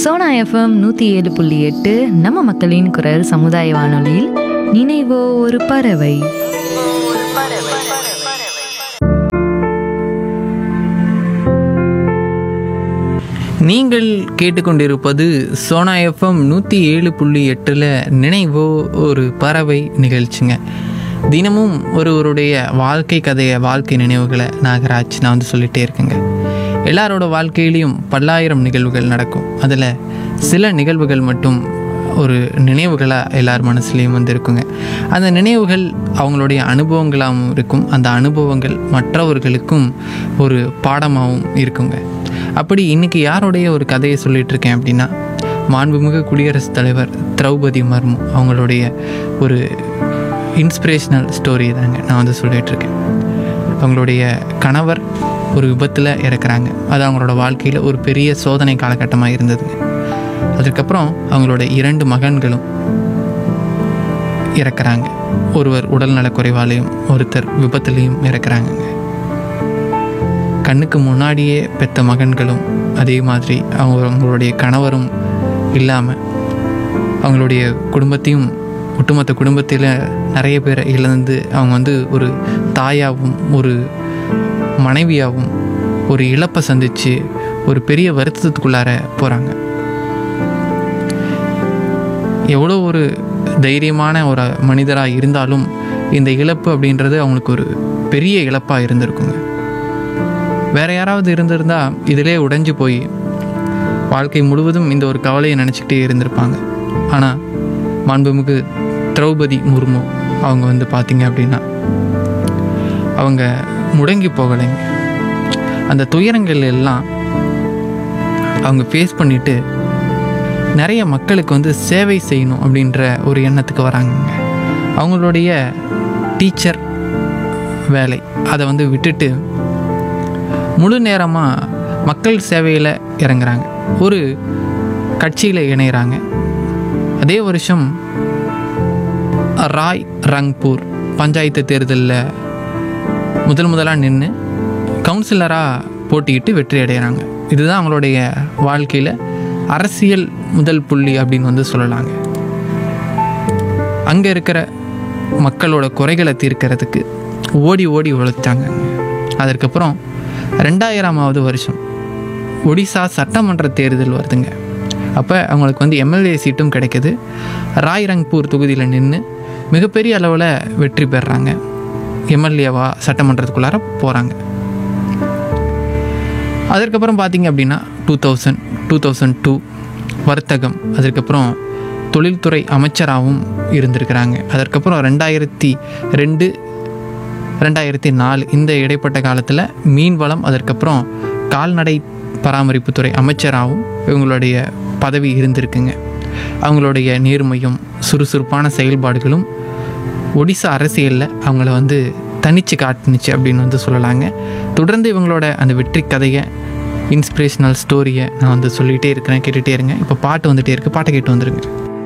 Sona FM நூற்றி ஏழு புள்ளி எட்டு நம்ம மக்களின் குரல் சமுதாய வானொலியில் நினைவோ ஒரு பறவை நீங்கள் கேட்டுக்கொண்டிருப்பது சோனா எஃப்எம் நூற்றி ஏழு புள்ளி எட்டில் நினைவோ ஒரு பறவை நிகழ்ச்சிங்க தினமும் ஒருவருடைய வாழ்க்கை கதையை வாழ்க்கை நினைவுகளை நாகராஜ் நான் வந்து சொல்லிகிட்டே இருக்கேங்க எல்லாரோட வாழ்க்கையிலையும் பல்லாயிரம் நிகழ்வுகள் நடக்கும் அதில் சில நிகழ்வுகள் மட்டும் ஒரு நினைவுகளாக எல்லார் மனசுலேயும் வந்து இருக்குங்க அந்த நினைவுகள் அவங்களுடைய அனுபவங்களாகவும் இருக்கும் அந்த அனுபவங்கள் மற்றவர்களுக்கும் ஒரு பாடமாகவும் இருக்குங்க அப்படி இன்னைக்கு யாருடைய ஒரு கதையை சொல்லிட்டு இருக்கேன் அப்படின்னா மாண்புமிகு குடியரசுத் தலைவர் திரௌபதி மர்மு அவங்களுடைய ஒரு இன்ஸ்பிரேஷனல் ஸ்டோரி தாங்க நான் வந்து சொல்லிட்டு இருக்கேன் அவங்களுடைய கணவர் ஒரு விபத்தில் இறக்குறாங்க அது அவங்களோட வாழ்க்கையில் ஒரு பெரிய சோதனை காலகட்டமாக இருந்ததுங்க அதுக்கப்புறம் அவங்களோட இரண்டு மகன்களும் இறக்குறாங்க ஒருவர் உடல்நலக்குறைவாலையும் ஒருத்தர் விபத்துலேயும் இறக்குறாங்கங்க கண்ணுக்கு முன்னாடியே பெத்த மகன்களும் அதே மாதிரி அவங்க அவங்களுடைய கணவரும் இல்லாமல் அவங்களுடைய குடும்பத்தையும் ஒட்டுமொத்த குடும்பத்தில் நிறைய பேரை இழந்து அவங்க வந்து ஒரு தாயாகவும் ஒரு மனைவியாகவும் ஒரு இழப்பை சந்தித்து ஒரு பெரிய வருத்தத்துக்குள்ளார போகிறாங்க எவ்வளோ ஒரு தைரியமான ஒரு மனிதராக இருந்தாலும் இந்த இழப்பு அப்படின்றது அவங்களுக்கு ஒரு பெரிய இழப்பாக இருந்திருக்குங்க வேற யாராவது இருந்திருந்தா இதிலே உடைஞ்சு போய் வாழ்க்கை முழுவதும் இந்த ஒரு கவலையை நினச்சிக்கிட்டே இருந்திருப்பாங்க ஆனால் மாண்புமிகு திரௌபதி முர்மு அவங்க வந்து பார்த்தீங்க அப்படின்னா அவங்க முடங்கி போகலைங்க அந்த துயரங்கள் எல்லாம் அவங்க ஃபேஸ் பண்ணிட்டு நிறைய மக்களுக்கு வந்து சேவை செய்யணும் அப்படின்ற ஒரு எண்ணத்துக்கு வராங்கங்க அவங்களுடைய டீச்சர் வேலை அதை வந்து விட்டுட்டு முழு நேரமாக மக்கள் சேவையில் இறங்குறாங்க ஒரு கட்சியில் இணைகிறாங்க அதே வருஷம் ராய் ரங்பூர் பஞ்சாயத்து தேர்தலில் முதல் முதலாக நின்று கவுன்சிலராக போட்டியிட்டு வெற்றி அடைகிறாங்க இதுதான் அவங்களுடைய வாழ்க்கையில் அரசியல் முதல் புள்ளி அப்படின்னு வந்து சொல்லலாங்க அங்கே இருக்கிற மக்களோட குறைகளை தீர்க்கறதுக்கு ஓடி ஓடி உழைச்சாங்க அதற்கப்புறம் ரெண்டாயிரமாவது வருஷம் ஒடிசா சட்டமன்ற தேர்தல் வருதுங்க அப்போ அவங்களுக்கு வந்து எம்எல்ஏ சீட்டும் கிடைக்குது ராய்ரங்பூர் தொகுதியில் நின்று மிகப்பெரிய அளவில் வெற்றி பெறுறாங்க எம்எல்ஏவா சட்டமன்றத்துக்குள்ளார போகிறாங்க அதற்கப்புறம் பார்த்தீங்க அப்படின்னா two thousand two thousand two வர்த்தகம் அதற்கப்புறம் தொழில்துறை அமைச்சராகவும் இருந்திருக்கிறாங்க அதற்கப்புறம் ரெண்டாயிரத்தி ரெண்டு ரெண்டாயிரத்தி நாலு இந்த இடைப்பட்ட காலத்தில் மீன் வளம் அதற்கப்புறம் கால்நடை பராமரிப்புத்துறை அமைச்சராகவும் இவங்களுடைய பதவி இருந்திருக்குங்க அவங்களுடைய நேர்மையும் சுறுசுறுப்பான செயல்பாடுகளும் ஒடிசா அரசியலில் அவங்கள வந்து தனிச்சு காட்டுனுச்சு அப்படின்னு வந்து சொல்லலாங்க தொடர்ந்து இவங்களோட அந்த வெற்றி கதையை இன்ஸ்பிரேஷனல் ஸ்டோரியை நான் வந்து சொல்லிகிட்டே இருக்கிறேன் கேட்டுகிட்டே இருங்க இப்போ பாட்டு வந்துகிட்டே இருக்கு பாட்டை கேட்டு வந்துருங்க